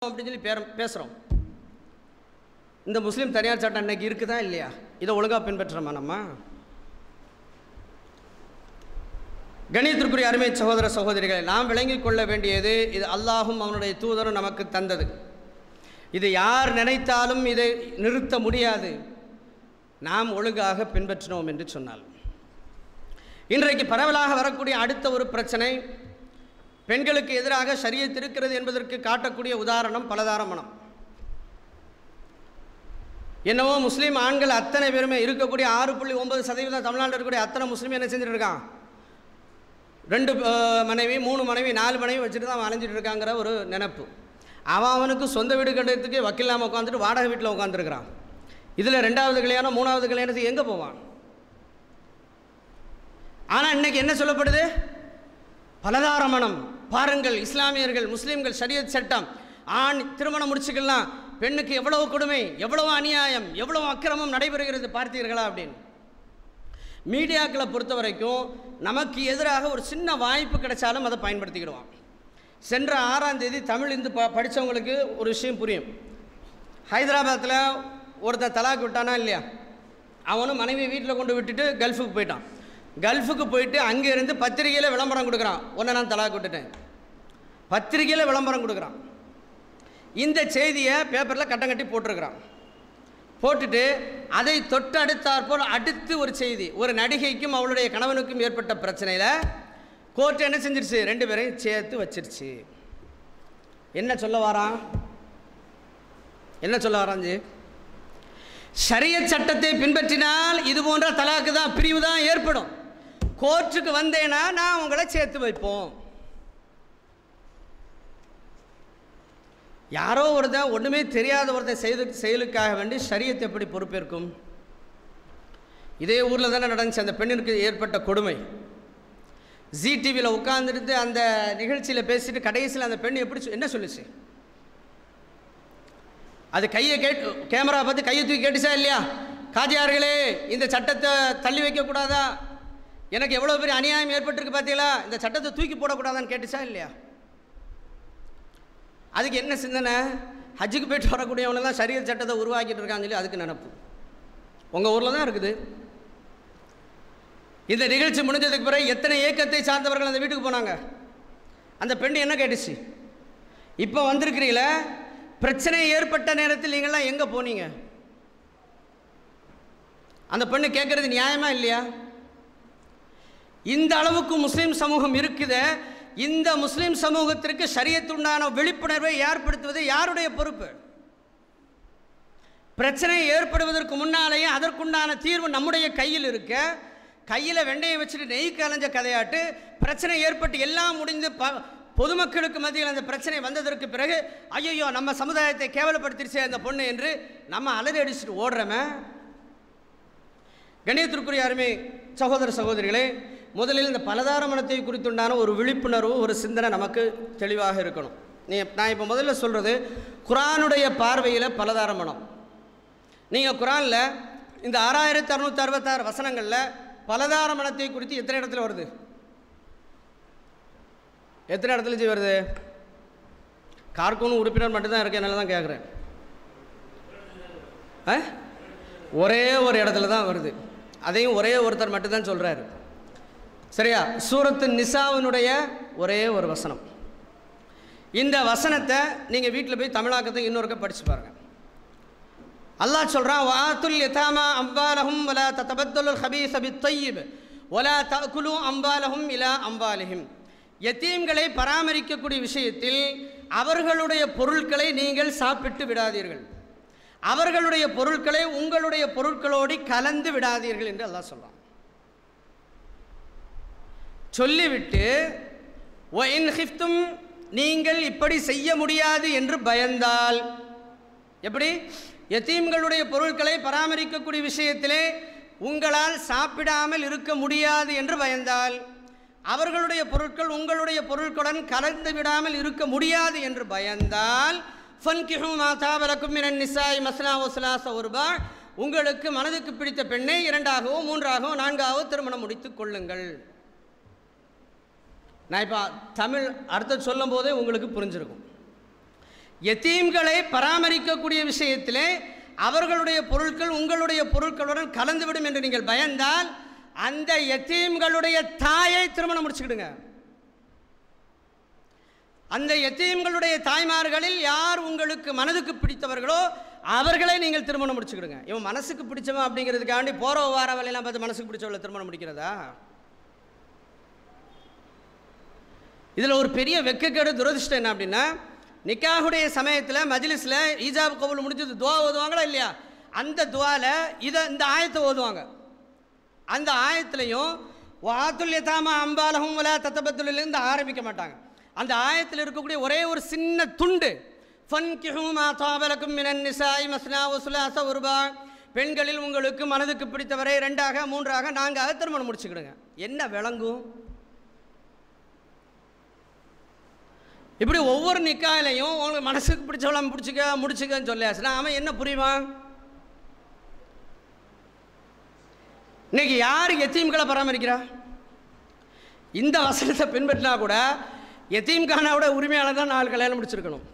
அப்படின்னு சொல்லி பேர பேசுகிறோம் இந்த முஸ்லீம் தனியார் சட்டம் இன்னைக்கு இருக்குதா இல்லையா இதை ஒழுங்காக பின்பற்றுறோமா நம்ம கணியத்திற்குரிய அருமை சகோதர சகோதரிகளை நாம் விளங்கிக் கொள்ள வேண்டியது இது அல்லாஹும் அவனுடைய தூதரும் நமக்கு தந்தது இது யார் நினைத்தாலும் இதை நிறுத்த முடியாது நாம் ஒழுங்காக பின்பற்றினோம் என்று சொன்னால் இன்றைக்கு பரவலாக வரக்கூடிய அடுத்த ஒரு பிரச்சனை பெண்களுக்கு எதிராக ஷரியத் இருக்கிறது என்பதற்கு காட்டக்கூடிய உதாரணம் பலதாரமணம் என்னவோ முஸ்லீம் ஆண்கள் அத்தனை பேருமே இருக்கக்கூடிய ஆறு புள்ளி ஒன்பது சதவீதம் தமிழ்நாட்டில் இருக்கக்கூடிய அத்தனை முஸ்லீம் என்ன செஞ்சுட்டு இருக்கான் ரெண்டு அஹ், மனைவி மூணு மனைவி நாலு மனைவி வச்சுட்டு தான் அவன் அலைஞ்சிட்டு இருக்காங்கிற ஒரு நினப்பு அவன் அவனுக்கு சொந்த வீடு கட்டுறதுக்கு வக்கீல் இல்லாமல் உட்காந்துட்டு வாடகை வீட்டில் உட்காந்துருக்கிறான் இதில் ரெண்டாவது கல்யாணம் மூணாவது கல்யாணத்துக்கு எங்கே போவான் ஆனால் இன்னைக்கு என்ன சொல்லப்படுது பலதாரமணம் பாருங்கள் இஸ்லாமியர்கள் முஸ்லீம்கள் ஷரியத் சட்டம் ஆண் திருமணம் முடிச்சுக்கலாம் பெண்ணுக்கு எவ்வளவு கொடுமை எவ்வளவு அநியாயம் எவ்வளவு அக்கிரமம் நடைபெறுகிறது பார்த்தீர்களா அப்படின்னு மீடியாக்களை பொறுத்த வரைக்கும் நமக்கு எதிராக ஒரு சின்ன வாய்ப்பு கிடைச்சாலும் அதை பயன்படுத்திக்கிடுவான் சென்ற ஆறாம் தேதி தமிழ் இந்து ப படித்தவங்களுக்கு ஒரு விஷயம் புரியும் ஹைதராபாத்தில் ஒருத்தன் தலாக் விட்டானா இல்லையா அவனும் மனைவி வீட்டில் கொண்டு விட்டுட்டு கல்ஃபுக்கு போயிட்டான் கல்ஃபுக்கு போயிட்டு அங்கே இருந்து பத்திரிகையில் விளம்பரம் கொடுக்குறான் உன்னை நான் தலாக் விட்டுட்டேன் பத்திரிகையில் விளம்பரம் கொடுக்குறான் இந்த செய்தியை பேப்பரில் கட்டம் கட்டி போட்டிருக்கிறான் போட்டுட்டு அதை தொட்டு அடுத்தாற்போல் அடுத்து ஒரு செய்தி ஒரு நடிகைக்கும் அவளுடைய கணவனுக்கும் ஏற்பட்ட பிரச்சனையில் கோர்ட் என்ன செஞ்சிருச்சு ரெண்டு பேரையும் சேர்த்து வச்சிருச்சு என்ன சொல்ல வாரான் என்ன சொல்ல வாரான் ஜி ஷரியத் சட்டத்தை பின்பற்றினால் இது போன்ற தலாக்கு தான் பிரிவு தான் ஏற்படும் கோர்ட்டுக்கு வந்தேன்னா நான் உங்களை சேர்த்து வைப்போம் யாரோ ஒருத்தன் ஒன்றுமே தெரியாத ஒருத்தன் செய்து செயலுக்காக வேண்டி ஷரியத் எப்படி பொறுப்பேற்கும் இதே ஊரில் தானே நடந்துச்சு அந்த பெண்ணிற்கு ஏற்பட்ட கொடுமை ஜி டிவியில் உட்காந்துட்டு அந்த நிகழ்ச்சியில் பேசிட்டு கடைசியில் அந்த பெண் எப்படி சொ- என்ன சொல்லுச்சு அது கையை கேட்டு கேமரா பார்த்து கையை தூக்கி கேட்டுச்சா இல்லையா காஜியார்களே இந்த சட்டத்தை தள்ளி வைக்கக்கூடாதா எனக்கு எவ்வளோ பெரிய அநியாயம் ஏற்பட்டிருக்கு பார்த்தீங்களா இந்த சட்டத்தை தூக்கி போடக்கூடாதான்னு கேட்டுச்சா இல்லையா அதுக்கு என்ன சிந்தனை ஹஜ்ஜுக்கு போயிட்டு வரக்கூடியவனெல்லாம் சரியத் சட்டத்தை உருவாக்கிட்டு இருக்கான்னு சொல்லி அதுக்கு நினப்பு உங்கள் ஊரில் தான் இருக்குது இந்த நிகழ்ச்சி முடிஞ்சதுக்கு பிறகு எத்தனை ஏக்கத்தை சார்ந்தவர்கள் அந்த வீட்டுக்கு போனாங்க அந்த பெண் என்ன கேட்டுச்சு இப்போ வந்திருக்கிறீங்கள பிரச்சனை ஏற்பட்ட நேரத்தில் நீங்கள்லாம் எங்கே போனீங்க அந்த பெண்ணு கேட்குறது நியாயமா இல்லையா இந்த அளவுக்கு முஸ்லீம் சமூகம் இருக்குதே இந்த முஸ்லீம் சமூகத்திற்கு ஷரியத்துண்டான விழிப்புணர்வை ஏற்படுத்துவது யாருடைய பொறுப்பு பிரச்சனை ஏற்படுவதற்கு முன்னாலேயே அதற்குண்டான தீர்வு நம்முடைய கையில் இருக்க கையில் வெண்டையை வச்சுட்டு நெய் கலைஞ்ச கதையாட்டு பிரச்சனை ஏற்பட்டு எல்லாம் முடிந்து ப பொதுமக்களுக்கு மத்தியில் அந்த பிரச்சனை வந்ததற்கு பிறகு ஐயோ நம்ம சமுதாயத்தை கேவலப்படுத்திருச்சே அந்த பொண்ணு என்று நம்ம அலறி அடிச்சுட்டு ஓடுறோமே கணியத்திற்குரிய அருமை சகோதர சகோதரிகளே முதலில் இந்த பலதார மனத்தை குறித்துண்டான ஒரு விழிப்புணர்வு ஒரு சிந்தனை நமக்கு தெளிவாக இருக்கணும் நீ நான் இப்போ முதல்ல சொல்கிறது குரானுடைய பார்வையில் பலதார மனம் நீங்கள் குரானில் இந்த ஆறாயிரத்தி அறுநூற்றி அறுபத்தாறு வசனங்களில் பலதார மனத்தை குறித்து எத்தனை இடத்துல வருது எத்தனை இடத்துல ஜி வருது கார்கூன் உறுப்பினர் மட்டும்தான் இருக்கு என்னால் தான் கேட்குறேன் ஆ ஒரே ஒரு இடத்துல தான் வருது அதையும் ஒரே ஒருத்தர் மட்டும்தான் சொல்கிறாரு சரியா சூரத்து நிசாவினுடைய ஒரே ஒரு வசனம் இந்த வசனத்தை நீங்கள் வீட்டில் போய் தமிழாக்கத்தை இன்னொருக்க படிச்சு பாருங்க அல்லாஹ் சொல்கிறான் வாத்துல் யதாமா அம்பாலஹும் வலா தத்தபத்தலுல் ஹபீஸ் அபி தொய்யிப் ஒலா தகுலு அம்பாலஹும் இலா அம்பாலிஹிம் யத்தீம்களை பராமரிக்கக்கூடிய விஷயத்தில் அவர்களுடைய பொருட்களை நீங்கள் சாப்பிட்டு விடாதீர்கள் அவர்களுடைய பொருட்களை உங்களுடைய பொருட்களோடு கலந்து விடாதீர்கள் என்று அல்லாஹ் சொல்கிறான் சொல்லிவிட்டு ஒயின் ஹிஃப்தும் நீங்கள் இப்படி செய்ய முடியாது என்று பயந்தால் எப்படி யத்தீம்களுடைய பொருட்களை பராமரிக்கக்கூடிய விஷயத்திலே உங்களால் சாப்பிடாமல் இருக்க முடியாது என்று பயந்தால் அவர்களுடைய பொருட்கள் உங்களுடைய பொருட்களுடன் கலந்து விடாமல் இருக்க முடியாது என்று பயந்தால் ஃபன்கிஹு மாதாவலக்கும் மினன் நிசாய் மஸ்னா ஒஸ்லாச ஒருபா உங்களுக்கு மனதுக்கு பிடித்த பெண்ணை இரண்டாகவோ மூன்றாகவோ நான்காகவோ திருமணம் முடித்துக் கொள்ளுங்கள் நான் இப்போ தமிழ் அர்த்தம் சொல்லும் போதே உங்களுக்கு புரிஞ்சிருக்கும் எத்தீம்களை பராமரிக்கக்கூடிய விஷயத்திலே அவர்களுடைய பொருட்கள் உங்களுடைய பொருட்களுடன் கலந்துவிடும் என்று நீங்கள் பயந்தால் அந்த எத்தீம்களுடைய தாயை திருமணம் முடிச்சுக்கிடுங்க அந்த எத்தீம்களுடைய தாய்மார்களில் யார் உங்களுக்கு மனதுக்கு பிடித்தவர்களோ அவர்களை நீங்கள் திருமணம் முடிச்சுக்கிடுங்க இவன் மனசுக்கு பிடிச்சவன் அப்படிங்கிறதுக்காண்டி போற வார வேலையெல்லாம் பார்த்து மனசுக்கு பிடிச்சவளை திருமணம் முடிக்கிறதா இதில் ஒரு பெரிய வெக்கக்கேடு துரதிர்ஷ்டம் என்ன அப்படின்னா நிக்காஹுடைய சமயத்தில் மஜ்லிஸில் ஈஜாப் கபூல் முடிஞ்சது துவா ஓதுவாங்களா இல்லையா அந்த துவால இதை இந்த ஆயத்தை ஓதுவாங்க அந்த ஆயத்துலையும் வாத்துல் யதாமா அம்பாலகும் வலா தத்தபத்துலேருந்து ஆரம்பிக்க மாட்டாங்க அந்த ஆயத்தில் இருக்கக்கூடிய ஒரே ஒரு சின்ன துண்டு ஃபன்கிஹுமா தாபலக்கும் மினன் நிசாய் மஸ்னா வசுலாச உருபா பெண்களில் உங்களுக்கு மனதுக்கு பிடித்தவரை ரெண்டாக மூன்றாக நான்காக திருமணம் முடிச்சுக்கிடுங்க என்ன விளங்கும் இப்படி ஒவ்வொரு நிக்காயிலையும் உங்களுக்கு மனசுக்கு பிடிச்சவளம் பிடிச்சிக்க முடிச்சுக்கன்னு சொல்லியாச்சுன்னா அவன் என்ன புரியுவான் இன்னைக்கு யார் எத்தீம்களை பராமரிக்கிறா இந்த வசனத்தை பின்பற்றினா கூட எத்தீம்கானாவோட உரிமையாளர் தான் நாலு கல்யாணம் முடிச்சிருக்கணும்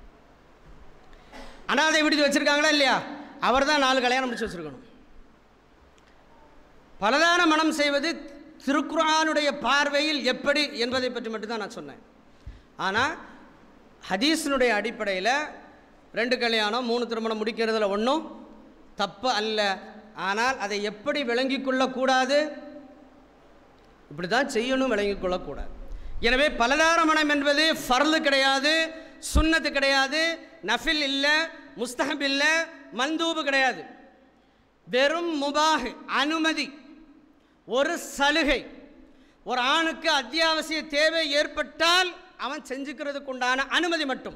அனாதை விடுதி வச்சிருக்காங்களா இல்லையா அவர் தான் நாலு கல்யாணம் முடிச்சு வச்சிருக்கணும் பலதான மனம் செய்வது திருக்குர்ஆனுடைய பார்வையில் எப்படி என்பதை பற்றி மட்டும்தான் நான் சொன்னேன் ஆனால் ஹதீஸினுடைய அடிப்படையில் ரெண்டு கல்யாணம் மூணு திருமணம் முடிக்கிறதுல ஒன்றும் தப்பு அல்ல ஆனால் அதை எப்படி விளங்கிக் கொள்ளக்கூடாது இப்படி தான் செய்யணும் விளங்கிக் கொள்ளக்கூடாது எனவே பலதார மனம் என்பது ஃபர்லு கிடையாது சுன்னத்து கிடையாது நஃபில் இல்லை முஸ்தஹப் இல்லை மந்தூபு கிடையாது வெறும் முபாஹ் அனுமதி ஒரு சலுகை ஒரு ஆணுக்கு அத்தியாவசிய தேவை ஏற்பட்டால் அவன் செஞ்சுக்கிறதுக்கு உண்டான அனுமதி மட்டும்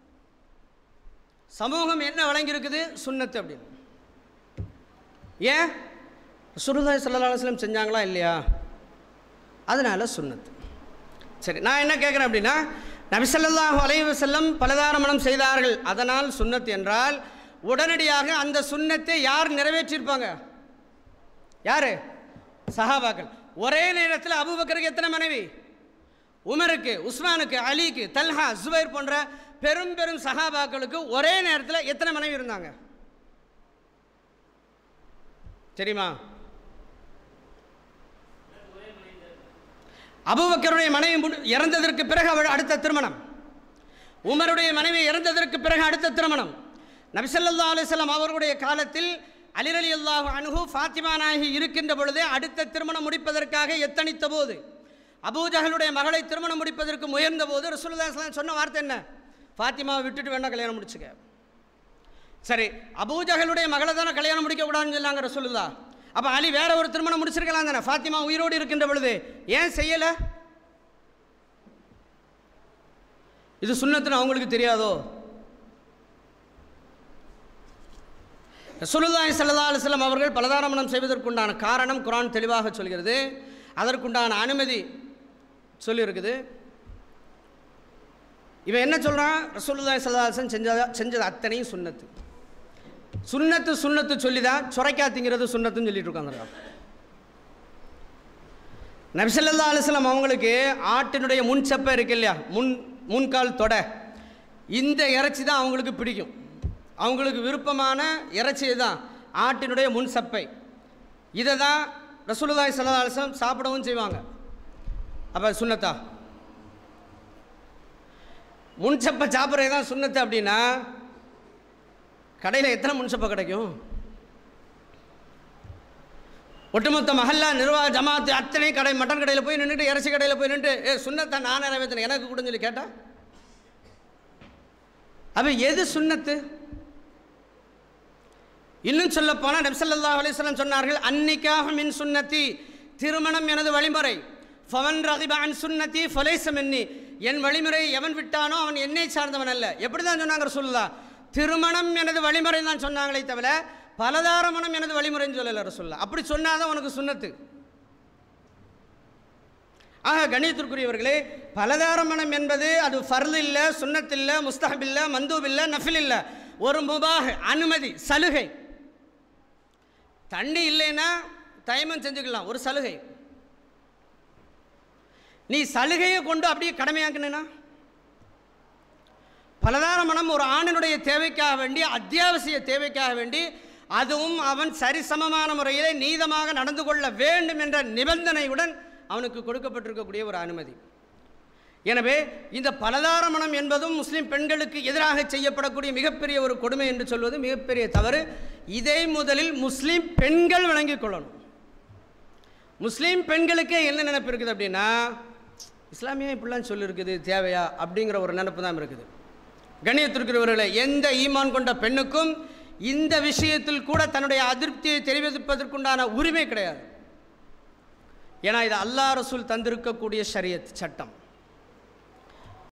சமூகம் என்ன வழங்கியிருக்குது சுன்னத்து அப்படின்னு ஏன் சுருதாய் சல்லா அலுவலம் செஞ்சாங்களா இல்லையா அதனால சுன்னத்து சரி நான் என்ன கேட்குறேன் அப்படின்னா நபிசல்லாஹு அலைஹி வஸல்லம் பலதாரமணம் செய்தார்கள் அதனால் சுன்னத் என்றால் உடனடியாக அந்த சுன்னத்தை யார் நிறைவேற்றியிருப்பாங்க யாரு சஹாபாக்கள் ஒரே நேரத்தில் அபூபக்கருக்கு எத்தனை மனைவி உமருக்கு உஸ்மானுக்கு அலிக்கு தல்ஹா ஜுபைர் போன்ற பெரும் பெரும் சஹாபாக்களுக்கு ஒரே நேரத்தில் எத்தனை மனைவி இருந்தாங்க தெரியுமா அபூபக்கருடைய மனைவி முடி- இறந்ததற்கு பிறகு அவள் அடுத்த திருமணம் உமருடைய மனைவி இறந்ததற்கு பிறகு அடுத்த திருமணம் நபிசல்லா அலிஸ்லாம் அவர்களுடைய காலத்தில் அலிரலி அல்லாஹு அனுகு ஃபாத்திமா நாயகி இருக்கின்ற பொழுதே அடுத்த திருமணம் முடிப்பதற்காக எத்தனித்த போது அபூஜஹலுடைய மகளை திருமணம் முடிப்பதற்கு முயர்ந்த போது ரசூலுல்லாஹி ஸல்லல்லாஹு அலைஹி வஸல்லம் சொன்ன வார்த்தை என்ன ஃபாத்திமாவை விட்டுட்டு வேணா கல்யாணம் முடிச்சுக்க சரி அபூஜஹலுடைய மகளை தானே கல்யாணம் முடிக்க கூடாதுன்னு சொன்னாங்க ரசூலுல்லா அப்போ அலி வேற ஒரு திருமணம் முடிச்சிருக்கலாம் தானே ஃபாத்திமா உயிரோடு இருக்கின்ற பொழுது ஏன் செய்யலை இது சுன்னத்துன்னு அவங்களுக்கு தெரியாதோ ரசூலுல்லாஹி ஸல்லல்லாஹு அலைஹி வஸல்லம் அவர்கள் பலதாரமணம் செய்வதற்குண்டான காரணம் குர்ஆன் தெளிவாக சொல்கிறது அதற்குண்டான அனுமதி சொல்லியிருக்குது இவன் என்ன சொல்கிறான் ரசூலுல்லாஹி ஸல்லல்லாஹு அலைஹி வஸல்லம் செஞ்சது செஞ்சது அத்தனையும் சுன்னத்து சுன்னத்து சுன்னத்து சொல்லி தான் சுரைக்காத்திங்கிறது சுன்னத்துன்னு சொல்லிட்டு உட்காந்துருக்கான் நபிசல்லா அலுவலம் அவங்களுக்கு ஆட்டினுடைய முன் சப்பை இருக்கு இல்லையா முன் முன்கால் தொடை இந்த இறைச்சி தான் அவங்களுக்கு பிடிக்கும் அவங்களுக்கு விருப்பமான இறைச்சி தான் ஆட்டினுடைய முன் சப்பை இதை தான் ரசூலுல்லாஹி ஸல்லல்லாஹு அலைஹி வஸல்லம் சாப்பிடவும் செய்வாங்க அப்போ சுன்னத்தா முன் சப்பை சாப்பிட்றது தான் சுன்னத்து அப்படின்னா கடையில் எத்தனை முன் சப்பை கிடைக்கும் ஒட்டுமொத்த மஹல்லா நிர்வாக ஜமாத்து அத்தனை கடை மட்டன் கடையில் போய் நின்றுட்டு இறைச்சி கடையில் போய் நின்று ஏ சுண்ணத்தை நான் நிறைவேற்றினேன் எனக்கு கூட சொல்லி கேட்டா அப்போ எது சுன்னத்து இன்னும் சொல்ல போனால் நபிசல்லாஹ் அலிஸ்லாம் சொன்னார்கள் அன்னிக்காக மின் சுன்னத்தி திருமணம் எனது வழிமுறை ஃபவன் ரகிபான் சுன்னத்தி ஃபலேசம் எண்ணி என் வழிமுறை எவன் விட்டானோ அவன் என்னை சார்ந்தவன் அல்ல எப்படி தான் சொன்னாங்க ரசூலுல்லா திருமணம் எனது வழிமுறை தான் சொன்னாங்களே தவிர பலதாரமணம் எனது வழிமுறைன்னு சொல்லலை ரசூல்லா அப்படி சொன்னாதான் உனக்கு சுன்னத்து ஆக கணியத்திற்குரியவர்களே பலதாரமணம் என்பது அது ஃபர்ல் இல்லை சுன்னத் இல்லை முஸ்தஹப் இல்லை மந்தூப் இல்லை நஃபில் இல்லை ஒரு முபாஹ் அனுமதி சலுகை தண்ணி இல்லைன்னா தயமம் செஞ்சுக்கலாம் ஒரு சலுகை நீ சலுகையை கொண்டு அப்படியே கடமையாக்குனா பலதார மனம் ஒரு ஆணினுடைய தேவைக்காக வேண்டி அத்தியாவசிய தேவைக்காக வேண்டி அதுவும் அவன் சரிசமமான முறையிலே நீதமாக நடந்து கொள்ள வேண்டும் என்ற நிபந்தனையுடன் அவனுக்கு கொடுக்கப்பட்டிருக்கக்கூடிய ஒரு அனுமதி எனவே இந்த பலதார மனம் என்பதும் முஸ்லிம் பெண்களுக்கு எதிராக செய்யப்படக்கூடிய மிகப்பெரிய ஒரு கொடுமை என்று சொல்வது மிகப்பெரிய தவறு இதை முதலில் முஸ்லிம் பெண்கள் விளங்கிக் கொள்ளணும் முஸ்லீம் பெண்களுக்கே என்ன நினைப்பு இருக்குது அப்படின்னா இஸ்லாமியா இப்படிலாம் சொல்லியிருக்குது தேவையா அப்படிங்கிற ஒரு நினைப்பு தான் இருக்குது கண்ணியத்திற்கிறவர்களே எந்த ஈமான் கொண்ட பெண்ணுக்கும் இந்த விஷயத்தில் கூட தன்னுடைய அதிருப்தியை தெரிவிப்பதற்குண்டான உரிமை கிடையாது ஏன்னா இது அல்லாஹ் ரசூல் தந்திருக்கக்கூடிய ஷரியத் சட்டம்